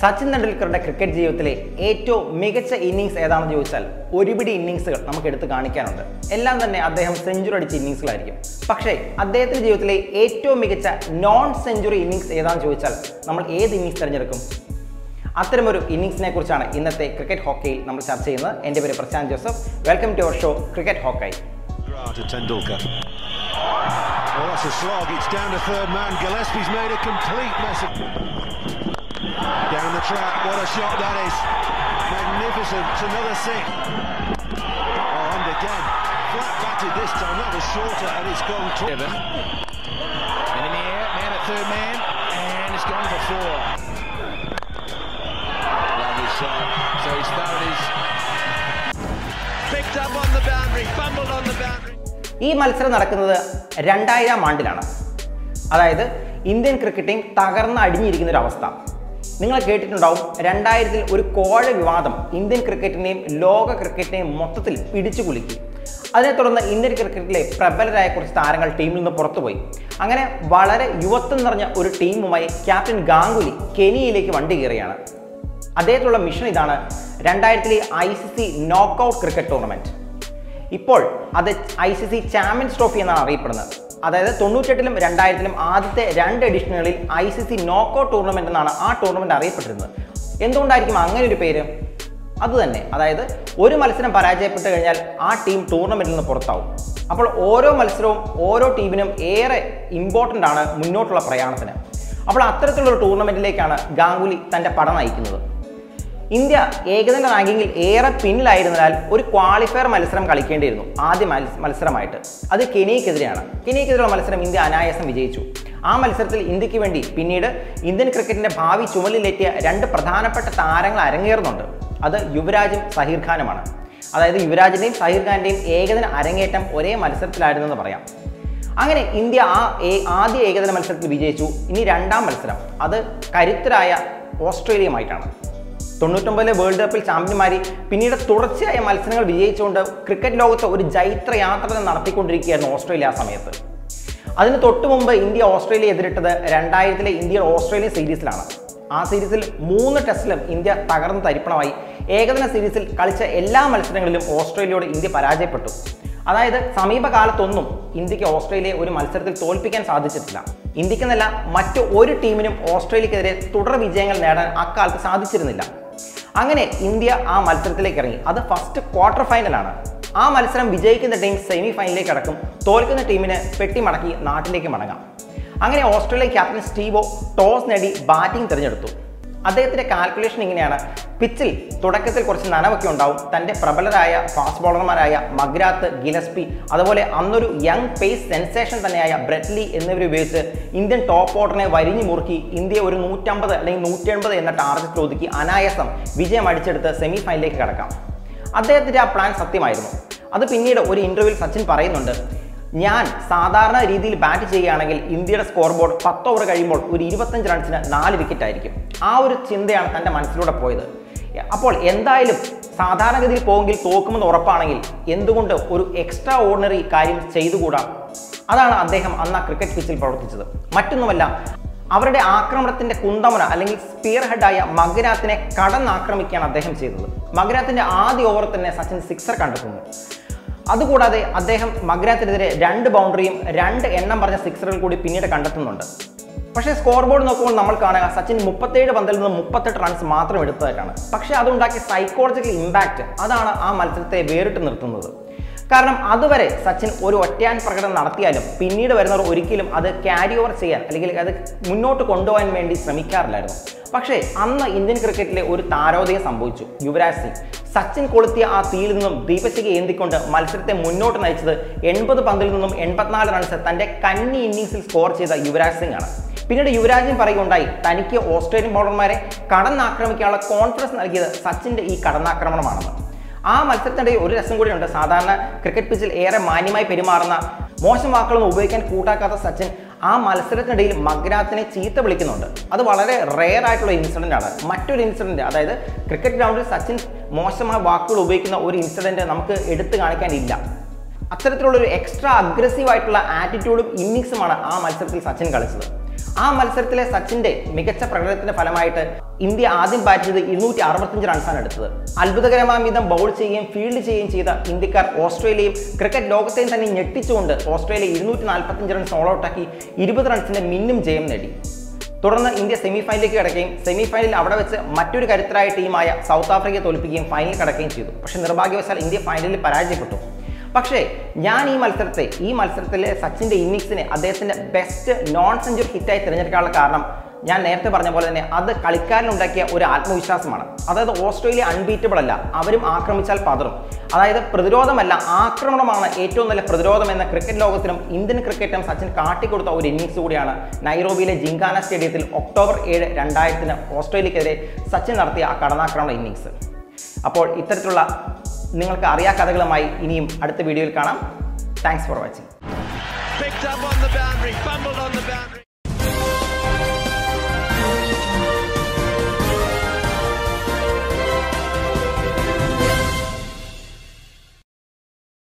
Sachin തെണ്ടുൽക്കറുടെ cricket ജീവിതത്തിലെ ഏറ്റവും മികച്ച ഇന്നിങ്സ് ഏതാണെന്ന് ചോദിച്ചാൽ ഒരുപിടി ഇന്നിങ്സുകൾ നമുക്ക് എടുത്ത് കാണിക്കാനുണ്ട് എല്ലാം തന്നെ അദ്ദേഹം സെഞ്ചുറി അടിച്ച ഇന്നിങ്സുകളായിരിക്കും പക്ഷേ അദ്ദേഹത്തിന്റെ ജീവിതത്തിലെ ഏറ്റവും മികച്ച നോൺ സെഞ്ചുറി ഇന്നിങ്സ് ഏതാണെന്ന് ചോദിച്ചാൽ നമ്മൾ ഏത് ഇന്നിങ്സ് തിരഞ്ഞെടുക്കും അത്തരമൊരു ഇന്നിങ്സിനെ കുറിച്ചാണ് ഇന്നത്തെ ക്രിക്കറ്റ് ഹോക്കയിൽ നമ്മൾ ചർച്ച ചെയ്യുന്നത് എൻ്റെ പേര് Prashanth Joseph welcome to our show cricket hawkeye Grant to Tendulkar. Oh, that's a slog. It's down to third man. Gillespie's made a complete mess of. Down the track. What a shot that is. Magnificent. It's another six. Oh, and again. Flat batted this time. That was shorter and it's gone to. Seven. And in the air, man at third man, and it's gone for four. Lovely shot. So he started his. Picked up on the boundary. Fumbled on the boundary. ഈ മത്സരം നടക്കുന്നത് രണ്ടായിരം ആണ്ടിലാണ് അതായത് Indian cricket team തകർന്ന് അടിഞ്ഞിരിക്കുന്ന ഒരു അവസ്ഥ നിങ്ങൾ കേട്ടിട്ടുണ്ടാവും രണ്ടായിരത്തിൽ ഒരു കോഴ വിവാദം ഇന്ത്യൻ ക്രിക്കറ്റിനെയും ലോക ക്രിക്കറ്റിനെയും മൊത്തത്തിൽ പിടിച്ചു കുലുക്കി അതിനെ തുടർന്ന് ഇന്ത്യൻ ക്രിക്കറ്റിലെ പ്രബലരായ കുറച്ച് താരങ്ങൾ ടീമിൽ നിന്ന് പുറത്തുപോയി അങ്ങനെ വളരെ യുവത്വം നിറഞ്ഞ ഒരു ടീമുമായി ക്യാപ്റ്റൻ ഗാംഗുലി കെനിയയിലേക്ക് വണ്ടി കയറിയാണ് അദ്ദേഹത്തിലുള്ള മിഷൻ ഇതാണ് രണ്ടായിരത്തിലെ I C C knockout cricket tournament ഇപ്പോൾ അത് I C C champions trophy എന്നാണ് അറിയപ്പെടുന്നത് അതായത് തൊണ്ണൂറ്റെട്ടിലും രണ്ടായിരത്തിലും ആദ്യത്തെ രണ്ട് എഡിഷനുകളിൽ I C C knockout tournament എന്നാണ് ആ ടൂർണമെന്റ് അറിയപ്പെട്ടിരുന്നത് എന്തുകൊണ്ടായിരിക്കും അങ്ങനെ ഒരു പേര് അത് തന്നെ അതായത് ഒരു മത്സരം പരാജയപ്പെട്ട് കഴിഞ്ഞാൽ ആ ടീം ടൂർണമെന്റിൽ നിന്ന് പുറത്താവും അപ്പോൾ ഓരോ മത്സരവും ഓരോ ടീമിനും ഏറെ ഇമ്പോർട്ടൻ്റ് ആണ് മുന്നോട്ടുള്ള പ്രയാണത്തിന് അപ്പോൾ അത്തരത്തിലുള്ള ഒരു ടൂർണമെന്റിലേക്കാണ് ഗാംഗുലി തൻ്റെ പട നയിക്കുന്നത് ഇന്ത്യ ഏകദിന റാങ്കിങ്ങിൽ ഏറെ പിന്നിലായിരുന്നതിനാൽ ഒരു ക്വാളിഫയർ മത്സരം കളിക്കേണ്ടിയിരുന്നു ആദ്യ മത്സ- മത്സരമായിട്ട് അത് കെനിയക്കെതിരെയാണ് കെനിയക്കെതിരെയുള്ള മത്സരം ഇന്ത്യ അനായാസം വിജയിച്ചു ആ മത്സരത്തിൽ ഇന്ത്യക്ക് വേണ്ടി പിന്നീട് ഇന്ത്യൻ ക്രിക്കറ്റിന്റെ ഭാവി ചുമലിലേറ്റിയ രണ്ട് പ്രധാനപ്പെട്ട താരങ്ങൾ അരങ്ങേറുന്നുണ്ട് അത് യുവരാജും സഹീർ ഖാനുമാണ് അതായത് യുവരാജിന്റെയും സഹീർ ഖാന്റെയും ഏകദിന അരങ്ങേറ്റം ഒരേ മത്സരത്തിലായിരുന്നെന്ന് പറയാം അങ്ങനെ ഇന്ത്യ ആ ഏ- ആദ്യ ഏകദിന മത്സരത്തിൽ വിജയിച്ചു ഇനി രണ്ടാം മത്സരം അത് കരുത്തരായ ഓസ്ട്രേലിയയുമായിട്ടാണ് തൊണ്ണൂറ്റൊമ്പതിലെ വേൾഡ് കപ്പിൽ ചാമ്പ്യന്മാരി പിന്നീട് തുടർച്ചയായ മത്സരങ്ങൾ വിജയിച്ചുകൊണ്ട് ക്രിക്കറ്റ് ലോകത്ത് ഒരു ജൈത്ര യാത്ര തന്നെ നടത്തിക്കൊണ്ടിരിക്കുകയായിരുന്നു ഓസ്ട്രേലിയ ആ സമയത്ത് അതിന് തൊട്ടു മുമ്പ് ഇന്ത്യ ഓസ്ട്രേലിയ എതിരിട്ടത് രണ്ടായിരത്തിലെ ഇന്ത്യ ഓസ്ട്രേലിയ സീരീസിലാണ് ആ സീരീസിൽ മൂന്ന് ടെസ്റ്റിലും ഇന്ത്യ തകർന്ന് തരിപ്പണമായി ഏകദിന സീരീസിൽ കളിച്ച എല്ലാ മത്സരങ്ങളിലും ഓസ്ട്രേലിയയോട് ഇന്ത്യ പരാജയപ്പെട്ടു അതായത് സമീപകാലത്തൊന്നും ഇന്ത്യക്ക് ഓസ്ട്രേലിയയെ ഒരു മത്സരത്തിൽ തോൽപ്പിക്കാൻ സാധിച്ചിട്ടില്ല ഇന്ത്യക്കെന്നല്ല മറ്റു ഒരു ടീമിനും ഓസ്ട്രേലിയക്കെതിരെ തുടർ വിജയങ്ങൾ നേടാൻ അക്കാലത്ത് സാധിച്ചിരുന്നില്ല അങ്ങനെ ഇന്ത്യ ആ മത്സരത്തിലേക്ക് ഇറങ്ങി അത് ഫസ്റ്റ് ക്വാർട്ടർ ഫൈനലാണ് ആ മത്സരം വിജയിക്കുന്ന ടീം സെമി ഫൈനലിലേക്ക് അടക്കും തോൽക്കുന്ന ടീമിന് പെട്ടിമടക്കി നാട്ടിലേക്ക് മടങ്ങാം അങ്ങനെ ഓസ്ട്രേലിയ ക്യാപ്റ്റൻ സ്റ്റീവോ ടോസ് നേടി ബാറ്റിംഗ് തിരഞ്ഞെടുത്തു അദ്ദേഹത്തിന്റെ കാൽക്കുലേഷൻ ഇങ്ങനെയാണ് പിച്ചിൽ തുടക്കത്തിൽ കുറച്ച് നനവൊക്കെ ഉണ്ടാവും തന്റെ പ്രബലരായ ഫാസ്റ്റ് ബോളർമാരായ മഗ്രാത്ത് ഗിലസ്പി അതുപോലെ അന്നൊരു യങ് പേസ് സെൻസേഷൻ തന്നെയായ ബ്രെറ്റ്ലി എന്നിവരെ ഉപയോഗിച്ച് ഇന്ത്യൻ ടോപ്പ് ഓർഡറിനെ വരിഞ്ഞു മുറുക്കി ഇന്ത്യയെ ഒരു നൂറ്റമ്പത് അല്ലെങ്കിൽ നൂറ്റി എൺപത് എന്ന ടാർഗറ്റ് ഒതുക്കി അനായാസം വിജയം അടിച്ചെടുത്ത് സെമി ഫൈനലിലേക്ക് കടക്കാം അദ്ദേഹത്തിന്റെ ആ പ്ലാൻ സത്യമായിരുന്നു അത് പിന്നീട് ഒരു ഇന്റർവ്യൂവിൽ സച്ചിൻ പറയുന്നുണ്ട് ഞാൻ സാധാരണ രീതിയിൽ ബാറ്റ് ചെയ്യുകയാണെങ്കിൽ ഇന്ത്യയുടെ സ്കോർ ബോർഡ് പത്ത് ഓവർ കഴിയുമ്പോൾ ഒരു ഇരുപത്തഞ്ച് റൺസിന് നാല് വിക്കറ്റ് ആയിരിക്കും ആ ഒരു ചിന്തയാണ് തൻ്റെ മനസ്സിലൂടെ പോയത് അപ്പോൾ എന്തായാലും സാധാരണഗതിയിൽ പോയെങ്കിൽ തോക്കുമെന്ന് ഉറപ്പാണെങ്കിൽ എന്തുകൊണ്ട് ഒരു എക്സ്ട്രാ ഓർഡിനറി കാര്യം ചെയ്തുകൂടാ അതാണ് അദ്ദേഹം അന്ന് ആ ക്രിക്കറ്റ് പിച്ചിൽ പ്രവർത്തിച്ചത് മറ്റൊന്നുമല്ല അവരുടെ ആക്രമണത്തിന്റെ കുന്തമുന അല്ലെങ്കിൽ സ്പിയർ ഹെഡായ മഗ്രാത്തിനെ കടന്നാക്രമിക്കുകയാണ് അദ്ദേഹം ചെയ്തത് മഗ്രാത്തിന്റെ ആദ്യ ഓവർ തന്നെ സച്ചിൻ സിക്സർ കണ്ടെത്തുന്നു അതുകൂടാതെ അദ്ദേഹം മഗ്രാത്തിനെതിരെ രണ്ട് ബൗണ്ടറിയും രണ്ട് എണ്ണം പറഞ്ഞ സിക്സറുകൾ കൂടി പിന്നീട് കണ്ടെത്തുന്നുണ്ട് പക്ഷേ സ്കോർ ബോർഡ് നോക്കുമ്പോൾ നമ്മൾ കാണുക സച്ചിൻ മുപ്പത്തേഴ് പന്തിൽ നിന്ന് മുപ്പത്തെട്ട് റൺസ് മാത്രം എടുത്തതായിട്ടാണ് പക്ഷേ അതുണ്ടാക്കിയ സൈക്കോളജിക്കൽ ഇമ്പാക്റ്റ് അതാണ് ആ മത്സരത്തെ വേറിട്ട് നിർത്തുന്നത് കാരണം അതുവരെ സച്ചിൻ ഒരു ഒറ്റയാൻ പ്രകടനം നടത്തിയാലും പിന്നീട് വരുന്നവർ ഒരിക്കലും അത് ക്യാരി ഓവർ ചെയ്യാൻ അല്ലെങ്കിൽ അത് മുന്നോട്ട് കൊണ്ടുപോകാൻ വേണ്ടി ശ്രമിക്കാറില്ലായിരുന്നു പക്ഷേ അന്ന് ഇന്ത്യൻ ക്രിക്കറ്റിലെ ഒരു താരോദയം സംഭവിച്ചു യുവരാജ് സിംഗ് സച്ചിൻ കൊളുത്തിയ ആ തീയിൽ നിന്നും ദീപശിക ഏന്തിക്കൊണ്ട് മത്സരത്തെ മുന്നോട്ട് നയിച്ചത് എൺപത് പന്തിൽ നിന്നും എൺപത്തിനാല് റൺസ് തന്റെ കന്നി ഇന്നിംഗ്സിൽ സ്കോർ ചെയ്ത യുവരാജ് സിംഗ് ആണ് പിന്നീട് യുവരാജൻ പറയുകയുണ്ടായി തനിക്ക് ഓസ്ട്രേലിയൻ ബോളർമാരെ കടന്നാക്രമിക്കാനുള്ള കോൺഫിഡൻസ് നൽകിയത് സച്ചിന്റെ ഈ കടന്നാക്രമണമാണെന്ന് ആ മത്സരത്തിനിടയിൽ ഒരു രസം കൂടിയുണ്ട് സാധാരണ ക്രിക്കറ്റ് പിച്ചിൽ ഏറെ മാന്യമായി പെരുമാറുന്ന മോശം വാക്കുകളൊന്നും ഉപയോഗിക്കാൻ കൂട്ടാക്കാത്ത സച്ചിൻ ആ മത്സരത്തിനിടയിൽ മഗ്രാത്തിനെ ചീത്ത വിളിക്കുന്നുണ്ട് അത് വളരെ റെയർ ആയിട്ടുള്ള ഇൻസിഡന്റ് ആണ് മറ്റൊരു ഇൻസിഡന്റ് അതായത് ക്രിക്കറ്റ് ഗ്രൗണ്ടിൽ സച്ചിൻ മോശമായ വാക്കുകൾ ഉപയോഗിക്കുന്ന ഒരു ഇൻസിഡന്റ് നമുക്ക് എടുത്തു കാണിക്കാനില്ല അത്തരത്തിലുള്ള ഒരു എക്സ്ട്രാ അഗ്രസീവ് ആയിട്ടുള്ള ആറ്റിറ്റ്യൂഡും ഇന്നിങ്സുമാണ് ആ മത്സരത്തിൽ സച്ചിൻ കളിച്ചത് ആ മത്സരത്തിലെ സച്ചിന്റെ മികച്ച പ്രകടനത്തിന്റെ ഫലമായിട്ട് ഇന്ത്യ ആദ്യം ബാറ്റ് ചെയ്ത് ഇരുന്നൂറ്റി അറുപത്തഞ്ച് റൺസാണ് എടുത്തത് അത്ഭുതകരമായ വിധം ബൗൾ ചെയ്യുകയും ഫീൽഡ് ചെയ്യുകയും ചെയ്ത ഇന്ത്യക്കാർ ഓസ്ട്രേലിയയും ക്രിക്കറ്റ് ലോകത്തെയും തന്നെ ഞെട്ടിച്ചുകൊണ്ട് ഓസ്ട്രേലിയ ഇരുന്നൂറ്റി നാൽപ്പത്തഞ്ച് റൺസ് ഓൾ ഔട്ടാക്കി ഇരുപത് റൺസിന്റെ മിന്നും ജയം നേടി തുടർന്ന് ഇന്ത്യ സെമി ഫൈനലിലേക്ക് കിടക്കുകയും സെമി ഫൈനലിൽ അവിടെ വെച്ച് മറ്റൊരു കരുത്തരായ ടീമായ സൗത്ത് ആഫ്രിക്കയെ തോൽപ്പിക്കുകയും ഫൈനലിൽ കടക്കുകയും ചെയ്തു പക്ഷേ നിർഭാഗ്യവശാൽ ഇന്ത്യ ഫൈനലിൽ പരാജയപ്പെട്ടു പക്ഷേ ഞാൻ ഈ മത്സരത്തെ ഈ മത്സരത്തിലെ സച്ചിൻ്റെ ഇന്നിങ്സിനെ അദ്ദേഹത്തിൻ്റെ ബെസ്റ്റ് നോൺ സെഞ്ചുറി ഹിറ്റായി തിരഞ്ഞെടുക്കാനുള്ള കാരണം ഞാൻ നേരത്തെ പറഞ്ഞ പോലെ തന്നെ അത് കളിക്കാരനുണ്ടാക്കിയ ഒരു ആത്മവിശ്വാസമാണ് അതായത് ഓസ്ട്രേലിയ അൺബീറ്റബിൾ അല്ല അവരും ആക്രമിച്ചാൽ പതറും അതായത് പ്രതിരോധമല്ല ആക്രമണമാണ് ഏറ്റവും നല്ല പ്രതിരോധം എന്ന ക്രിക്കറ്റ് ലോകത്തിനും ഇന്ത്യൻ ക്രിക്കറ്റിനും സച്ചിൻ കാട്ടിക്കൊടുത്ത ഒരു ഇന്നിങ്സ് കൂടിയാണ് നൈറോബിയിലെ ജിങ്കാന സ്റ്റേഡിയത്തിൽ ഒക്ടോബർ ഏഴ് രണ്ടായിരത്തിന് ഓസ്ട്രേലിയക്കെതിരെ സച്ചിൻ നടത്തിയ ആ കടന്നാക്രമണ ഇന്നിങ്സ് അപ്പോൾ ഇത്തരത്തിലുള്ള നിങ്ങൾക്ക് അറിയാ കഥകളുമായി ഇനിയും അടുത്ത വീഡിയോയിൽ കാണാം thanks for watching Picked up on the boundary, fumbled on the boundary.